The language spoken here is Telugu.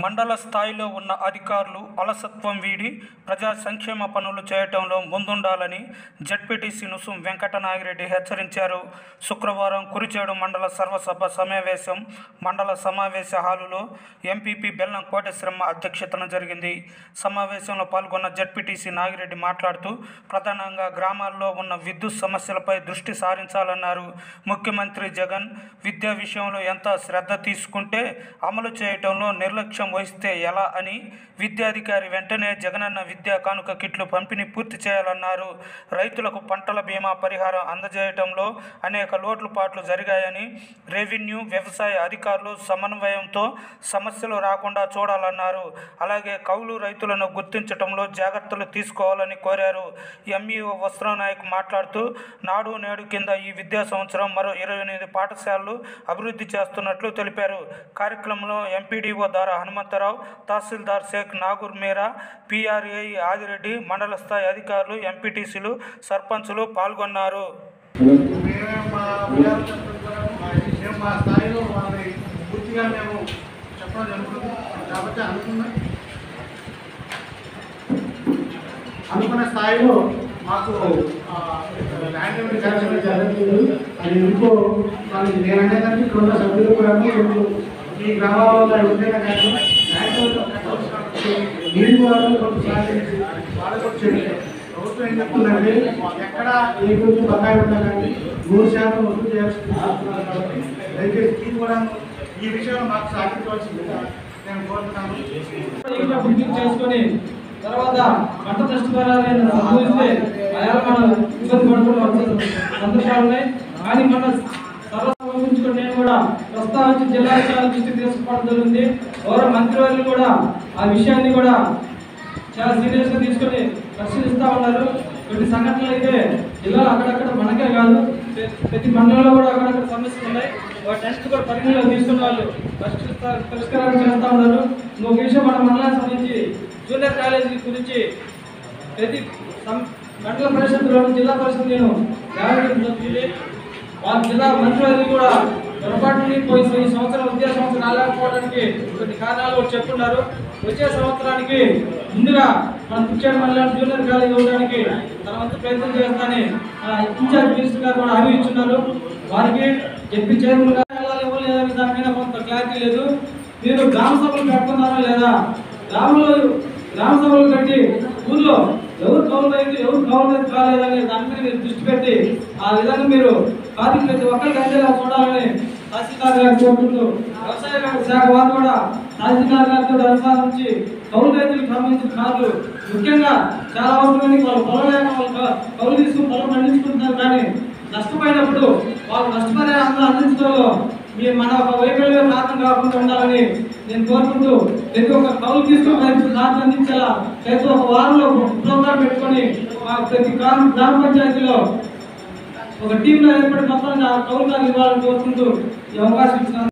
మండల స్థాయిలో ఉన్న అధికారులు అలసత్వం వీడి ప్రజా సంక్షేమ పనులు చేయటంలో ముందుండాలని జడ్పీటీసీ నుసుం వెంకటనాగిరెడ్డి హెచ్చరించారు శుక్రవారం కురిచేడు మండల సర్వసభ సమావేశం మండల సమావేశ హాలులో ఎంపీపీ బెల్లం కోటేశ్వరమ్మ అధ్యక్షతన జరిగింది సమావేశంలో పాల్గొన్న జడ్పీటీసీ నాగిరెడ్డి మాట్లాడుతూ ప్రధానంగా గ్రామాల్లో ఉన్న విద్యుత్ సమస్యలపై దృష్టి సారించాలన్నారు ముఖ్యమంత్రి జగన్ విద్యా విషయంలో ఎంత శ్రద్ధ తీసుకుంటే అమలు చేయటంలో నిర్లక్ష్యం వహిస్తే ఎలా అని విద్యాధికారి వెంటనే జగనన్న విద్యా కానుక కిట్లు పంపిణీ పూర్తి చేయాలన్నారు రైతులకు పంటల బీమా పరిహారం అందజేయటంలో అనేక లోట్లుపాట్లు జరిగాయని రెవెన్యూ వ్యవసాయ అధికారులు సమన్వయంతో సమస్యలు రాకుండా చూడాలన్నారు అలాగే కౌలు రైతులను గుర్తించటంలో జాగ్రత్తలు తీసుకోవాలని కోరారు ఎంఈఓ వస్త్రనాయక్ మాట్లాడుతూ నాడు నేడు కింద ఈ విద్యా సంవత్సరం మరో ఇరవై ఎనిమిది పాఠశాలలు అభివృద్ధి చేస్తున్నట్లు తెలిపారు కార్యక్రమంలో ఎంపీడీఓ దారా హనుమంతరావు తహసీల్దార్ షేక్ నాగూర్ మీరా పిఆర్ఏ ఆదిరెడ్డి మండల స్థాయి అధికారులు ఎంపీటీసీలు సర్పంచులు పాల్గొన్నారు మేమే మా విఆర్ మేము మా స్థాయిలో వాళ్ళని పూర్తిగా మేము చెప్పడం జరుగుతుంది కాబట్టి అనుకున్న అనుకున్న స్థాయిలో మాకు ఆ, ల్యాండ్ ఏమైనా జరగడం జరుగుతుంది అది ఎందుకో వాళ్ళకి నేను అనేదానికి ఇక్కడ ఉన్న సభ్యులు కూడా ఇప్పుడు ఈ గ్రామాలలో ఉంటేనే కానీ ల్యాండ్ కట్టవలసినటువంటి నీరు కూడా కొంచెం సాధించి వాళ్ళకు వచ్చేది ప్రభుత్వం ఏం చెప్తుందంటే ఎక్కడ ఏ గురించి బకాయి ఉన్నా కానీ నూరు శాతం వసూలు చేయాల్సింది చెప్తున్నారు కాబట్టి దయచేసి ఇది కూడా ఈ విషయంలో మాకు సాధించవలసిందిగా నేను కోరుతున్నాను ఇంకా బుకింగ్ చేసుకొని తర్వాత పంట నష్టపరాలను సంభవిస్తే అలా మనం ఇబ్బంది పడుతున్న సందర్భాలు ఉన్నాయి కానీ మన సర్వసంచుకుని నేను కూడా ప్రస్తావించి జిల్లా అధికారుల దృష్టికి తీసుకోవడం జరిగింది గౌరవ మంత్రివర్యులు కూడా ఆ విషయాన్ని కూడా చాలా సీరియస్ గా తీసుకొని పరిశీలిస్తా ఉన్నారు కొన్ని సంఘటనలు అయితే జిల్లాలో అక్కడక్కడ మనకే కాదు ప్ర- ప్రతి మండలంలో కూడా అక్కడక్కడ సమస్యలు ఉన్నాయి వాటి కూడా పరిగణలో తీసుకున్న వాళ్ళు పరిష్కరిస్తా పరిష్కారం చేస్తా ఉన్నారు ఇంకొక విషయం మన మండలానికి సంబంధించి జూనియర్ కాలేజీ గురించి ప్రతి సం- మండల పరిషత్లోను జిల్లా పరిషత్ నేను గ్రామీణ జరుగుతుంది వాళ్ళ జిల్లా మంత్రులు కూడా పొరపాటుని పోయి ఈ సంవత్సరం విద్యా సంవత్సరం రాలేకపోవడానికి కొన్ని కారణాలు కూడా చెప్పున్నారు వచ్చే సంవత్సరానికి ముందుగా మన కుచ్చేడు మండలం జూనియర్ కాలేజ్ ఇవ్వడానికి తన వంతు ప్రయత్నం చేస్తానని ఆ, ఇన్ఛార్జ్ మినిస్టర్ గారు కూడా హామీ ఇచ్చున్నారు వారికి చెప్పి చైర్మన్ గారు వెళ్ళాలి ఇవ్వలేదని దాని మీద కొంత క్లారిటీ లేదు మీరు గ్రామ సభలు పెట్టుకున్నారా లేదా గ్రామంలో గ్రామ సభలు కట్టి ఊర్లో ఎవరు కౌలు రైతు ఎవరు కౌలు రైతు కాలేదని దాని మీద మీరు దృష్టి పెట్టి ఆ విధంగా మీరు కార్మిక ప్రతి ఒక్కరికి అందేలా చూడాలని తహసీల్దార్ గారు కోరుకుంటూ వ్యవసాయ శాఖ వారు కూడా తహసీల్దార్ గారితో అనుసరించి కౌలు రైతులకు సంబంధించిన కార్లు ముఖ్యంగా చాలా అవసరమని వాళ్ళు పొలం లేక వాళ్ళు క- కౌలు తీసుకుని పొలం పండించుకుంటున్నారు కానీ నష్టపోయినప్పుడు వాళ్ళు నష్టపరిహారం అందించడంలో మీ మన ఒక వైకల్యం కారణం కాకుండా ఉండాలని నేను కోరుకుంటూ ప్రతి ఒక్క కౌలు తీసుకుని రైతు సాధన అందించేలా ప్రతి ఒక్క వారంలో ఒక ప్రోగ్రాం పెట్టుకొని మా ప్రతి గ్రామ గ్రామ పంచాయతీలో ఒక టీంలో ఏర్పడి మొత్తం కౌలు ఇవ్వాలని కోరుకుంటూ ఈ అవకాశం ఇచ్చిన